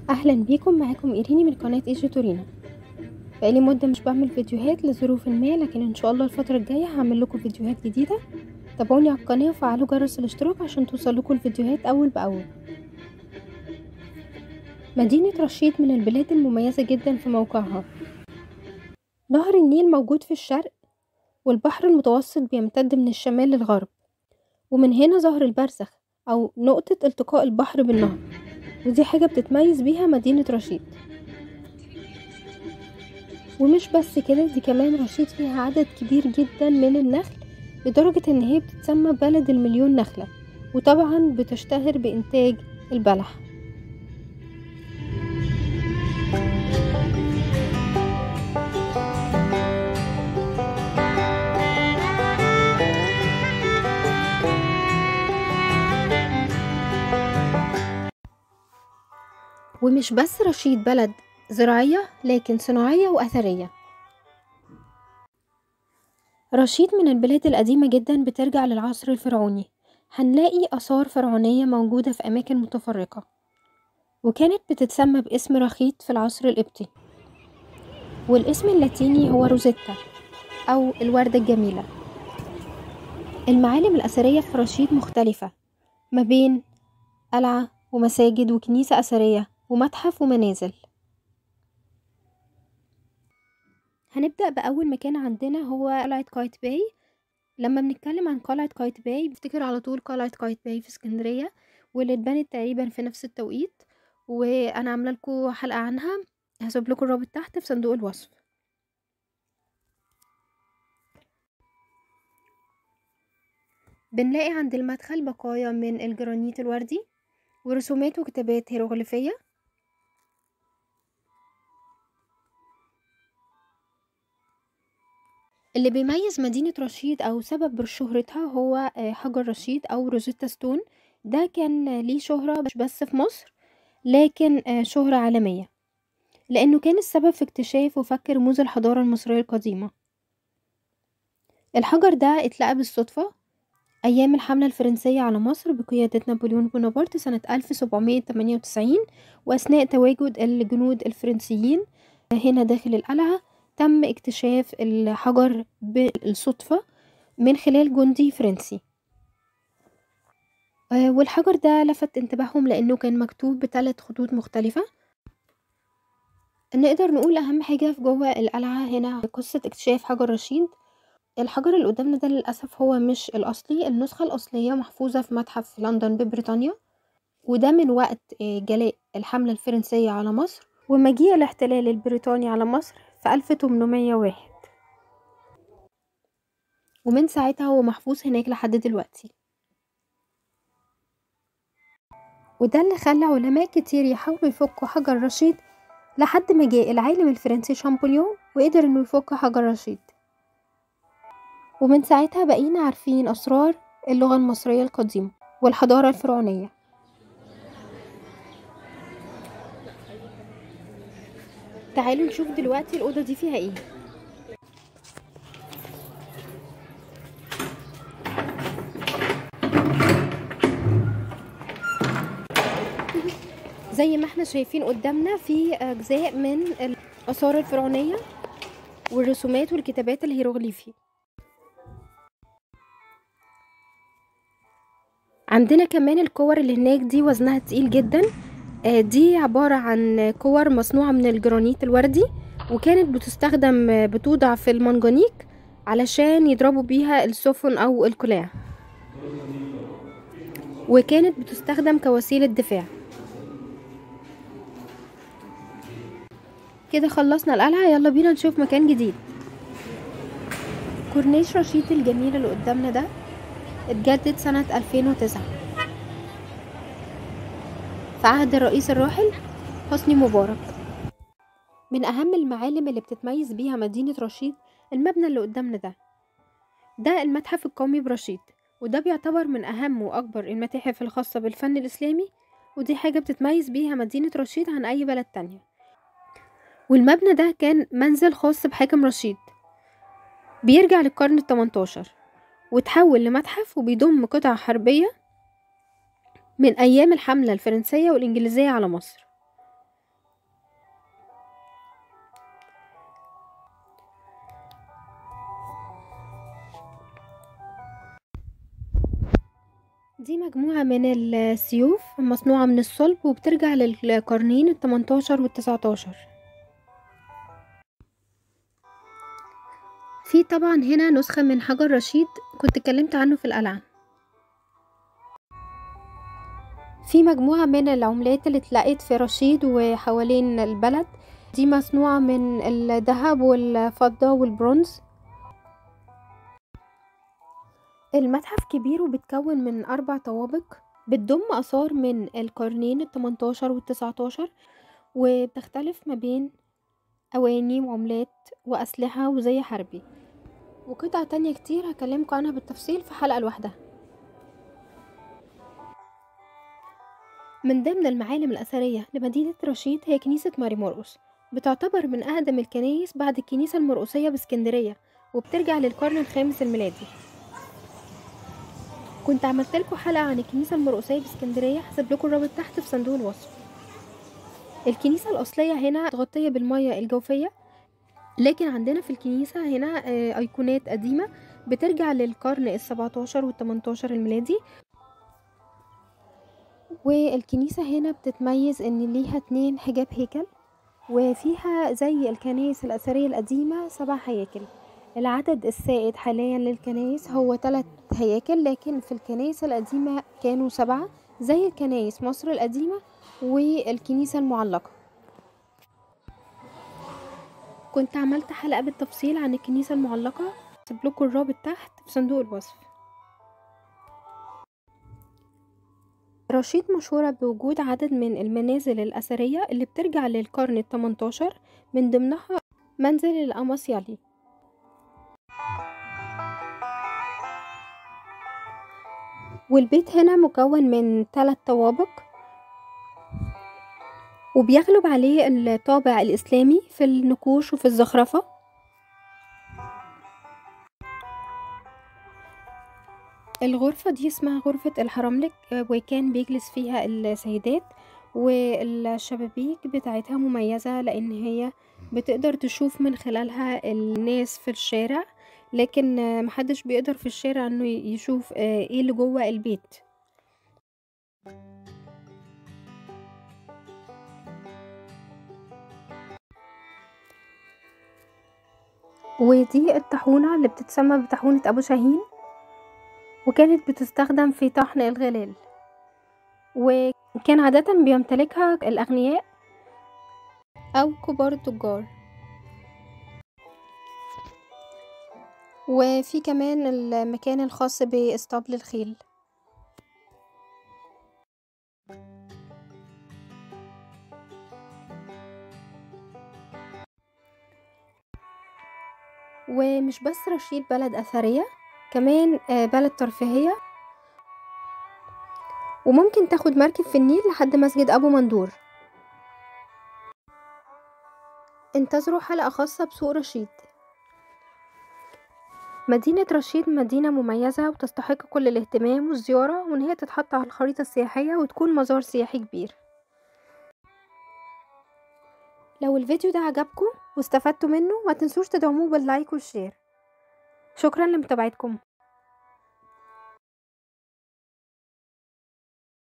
اهلا بيكم معاكم ايريني من قناه ايجي تورينا بقالي مده مش بعمل فيديوهات لظروف ما لكن ان شاء الله الفتره الجايه هعمل لكم فيديوهات جديده تابعوني على القناه وفعلوا جرس الاشتراك عشان توصل لكم الفيديوهات اول باول مدينه رشيد من البلاد المميزه جدا في موقعها نهر النيل موجود في الشرق والبحر المتوسط بيمتد من الشمال للغرب ومن هنا ظهر البرزخ او نقطه التقاء البحر بالنهر ودي حاجة بتتميز بيها مدينة رشيد ومش بس كده دي كمان رشيد فيها عدد كبير جدا من النخل لدرجة ان هي بتتسمى بلد المليون نخلة وطبعا بتشتهر بإنتاج البلح ومش بس رشيد بلد زراعية لكن صناعية وأثرية رشيد من البلاد القديمة جدا بترجع للعصر الفرعوني هنلاقي آثار فرعونية موجودة في أماكن متفرقة وكانت بتتسمى باسم رخيت في العصر القبطي والاسم اللاتيني هو روزيتا أو الوردة الجميلة المعالم الأثرية في رشيد مختلفة ما بين قلعة ومساجد وكنيسة أثرية ومتحف ومنازل هنبدأ بأول مكان عندنا هو قلعة قايتباي لما بنتكلم عن قلعة قايتباي بفتكر على طول قلعة قايتباي في اسكندرية واللي اتبنت تقريبا في نفس التوقيت وأنا عاملة لكم حلقة عنها هسيب لكم الرابط تحت في صندوق الوصف بنلاقي عند المدخل بقايا من الجرانيت الوردي ورسومات وكتابات هيروغليفية اللي بيميز مدينة رشيد أو سبب شهرتها هو حجر رشيد أو روزيتا ستون ده كان ليه شهرة مش بس في مصر لكن شهرة عالمية لأنه كان السبب في اكتشاف وفك رموز الحضارة المصرية القديمة الحجر ده اتلقى بالصدفة أيام الحملة الفرنسية على مصر بقيادة نابليون بونابرت سنة 1798 وأثناء تواجد الجنود الفرنسيين هنا داخل القلعة تم اكتشاف الحجر بالصدفة من خلال جندي فرنسي والحجر ده لفت انتباههم لأنه كان مكتوب بثلاث خطوط مختلفة نقدر نقول أهم حاجة في جوه القلعة هنا قصة اكتشاف حجر رشيد الحجر اللي قدامنا ده للأسف هو مش الأصلي النسخة الأصلية محفوظة في متحف لندن ببريطانيا وده من وقت جلاء الحملة الفرنسية على مصر ومجيء الاحتلال البريطاني على مصر في 1801 ومن ساعتها هو محفوظ هناك لحد دلوقتي وده اللي خلى علماء كتير يحاولوا يفكوا حجر رشيد لحد ما جاء العالم الفرنسي شامبوليون وقدر انه يفك حجر رشيد ومن ساعتها بقينا عارفين أسرار اللغة المصرية القديمة والحضارة الفرعونية تعالوا نشوف دلوقتي الأوضة دي فيها ايه زي ما احنا شايفين قدامنا في أجزاء من الآثار الفرعونية والرسومات والكتابات الهيروغليفي عندنا كمان الكور اللي هناك دي وزنها تقيل جدا دي عبارة عن كور مصنوعة من الجرانيت الوردي وكانت بتستخدم بتوضع في المنجنيق علشان يضربوا بيها السفن أو القلاع وكانت بتستخدم كوسيلة دفاع كده خلصنا القلعة يلا بينا نشوف مكان جديد كورنيش رشيد الجميل اللي قدامنا ده اتجدد سنة 2009 في عهد الرئيس الراحل حسني مبارك من أهم المعالم اللي بتتميز بيها مدينة رشيد المبنى اللي قدامنا ده ده المتحف القومي برشيد وده بيعتبر من أهم وأكبر المتاحف الخاصة بالفن الإسلامي ودي حاجة بتتميز بيها مدينة رشيد عن أي بلد تانية والمبنى ده كان منزل خاص بحاكم رشيد بيرجع للقرن التمنتاشر وتحول لمتحف وبيضم قطع حربية من أيام الحملة الفرنسية والإنجليزية على مصر دي مجموعة من السيوف مصنوعة من الصلب وبترجع للقرنين التمنتاشر والتسعتاشر في طبعا هنا نسخة من حجر رشيد كنت اتكلمت عنه في القلعة في مجموعة من العملات اللي اتلقت في رشيد وحوالين البلد دي مصنوعة من الذهب والفضة والبرونز المتحف كبير وبيتكون من أربع طوابق بتضم آثار من القرنين التمنتاشر والتسعتاشر وبتختلف ما بين أواني وعملات وأسلحة وزي حربي وقطع تانية كتير هكلمكم عنها بالتفصيل في حلقة لوحدها من ضمن المعالم الأثرية لمدينة رشيد هي كنيسة ماري مرقس بتعتبر من أقدم الكنايس بعد الكنيسة المرقسية باسكندرية وبترجع للقرن الخامس الميلادي كنت عملت لكم حلقة عن الكنيسة المرقسية باسكندرية هسيب لكم الرابط تحت في صندوق الوصف الكنيسة الأصلية هنا متغطية بالمية الجوفية لكن عندنا في الكنيسة هنا أيقونات قديمة بترجع للقرن السبعتاشر والتمنتاشر الميلادي والكنيسة هنا بتتميز ان ليها اتنين حجاب هيكل وفيها زي الكنائس الأثرية القديمة سبع هياكل العدد السائد حاليا للكنائس هو ثلاث هياكل لكن في الكنائس القديمة كانوا سبعة زي كنائس مصر القديمة والكنيسة المعلقة كنت عملت حلقة بالتفصيل عن الكنيسة المعلقة سيبلكوا الرابط تحت في صندوق الوصف رشيد مشهورة بوجود عدد من المنازل الأثرية اللي بترجع للقرن التمنتاشر من ضمنها منزل الأماسيالي والبيت هنا مكون من ثلاث طوابق وبيغلب عليه الطابع الإسلامي في النقوش وفي الزخرفة الغرفة دي اسمها غرفة الحرملك وكان بيجلس فيها السيدات والشبابيك بتاعتها مميزة لأن هي بتقدر تشوف من خلالها الناس في الشارع لكن محدش بيقدر في الشارع انه يشوف ايه اللي جوه البيت ودي الطاحونة اللي بتتسمى بطاحونة أبو شاهين وكانت بتستخدم في طحن الغلال وكان عادة بيمتلكها الأغنياء أو كبار التجار وفي كمان المكان الخاص باسطبل الخيل ومش بس رشيد بلد أثرية كمان بلد ترفيهية وممكن تاخد مركب في النيل لحد مسجد أبو مندور انتظروا حلقة خاصة بسوق رشيد مدينة رشيد مدينة مميزة وتستحق كل الاهتمام والزيارة وان هي تتحط على الخريطة السياحية وتكون مزار سياحي كبير لو الفيديو ده عجبكم واستفدتوا منه ما تنسوش تدعموه باللايك والشير شكرا لمتابعتكم